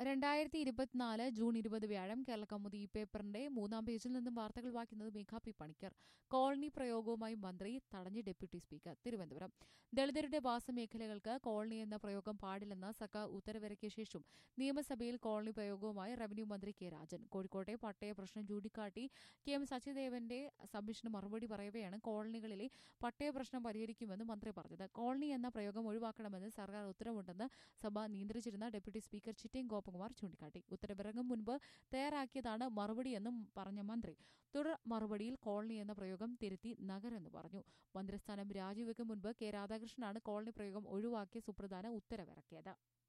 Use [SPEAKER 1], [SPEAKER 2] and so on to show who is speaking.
[SPEAKER 1] രണ്ടായിരത്തി ഇരുപത്തിനാല് ജൂൺ ഇരുപത് വ്യാഴം കേരള കൗമുദി ഈ പേപ്പറിന്റെ മൂന്നാം പേജിൽ നിന്നും വാർത്തകൾ വായിക്കുന്നത് മേഘാ പി പണിക്കർ കോളനി പ്രയോഗവുമായി മന്ത്രി തടഞ്ഞ് ഡെപ്യൂട്ടി സ്പീക്കർ തിരുവനന്തപുരം ദളിതരുടെ വാസമേഖലകൾക്ക് കോളനി എന്ന പ്രയോഗം പാടില്ലെന്ന സർക്കാർ ഉത്തരവിറക്കിയ ശേഷം നിയമസഭയിൽ കോളനി പ്രയോഗവുമായി റവന്യൂ മന്ത്രി കെ രാജൻ കോഴിക്കോട്ടെ പട്ടയ പ്രശ്നം ചൂണ്ടിക്കാട്ടി കെ എം സച്ചിദേവന്റെ സബ്മിഷന് മറുപടി പറയവെയാണ് കോളനികളിലെ പട്ടയ പ്രശ്നം പരിഹരിക്കുമെന്ന് മന്ത്രി പറഞ്ഞത് കോളനി എന്ന പ്രയോഗം ഒഴിവാക്കണമെന്ന് സർക്കാർ ഉത്തരവുണ്ടെന്ന് സഭ നിയന്ത്രിച്ചിരുന്ന ഡെപ്യൂട്ടി സ്പീക്കർ ചിറ്റേം ഗോപകുമാർ ചൂണ്ടിക്കാട്ടി ഉത്തരവിറങ്ങും മുൻപ് തയ്യാറാക്കിയതാണ് മറുപടിയെന്നും പറഞ്ഞ മന്ത്രി തുടർ മറുപടിയിൽ കോളനി എന്ന പ്രയോഗം തിരുത്തി നഗരെന്ന് പറഞ്ഞു മന്ത്രിസ്ഥാനം രാജിവെക്കും മുൻപ് കെ രാധാകൃഷ്ണനാണ് കോളനി പ്രയോഗം ഒഴിവാക്കിയ സുപ്രധാന ഉത്തരവിറക്കിയത്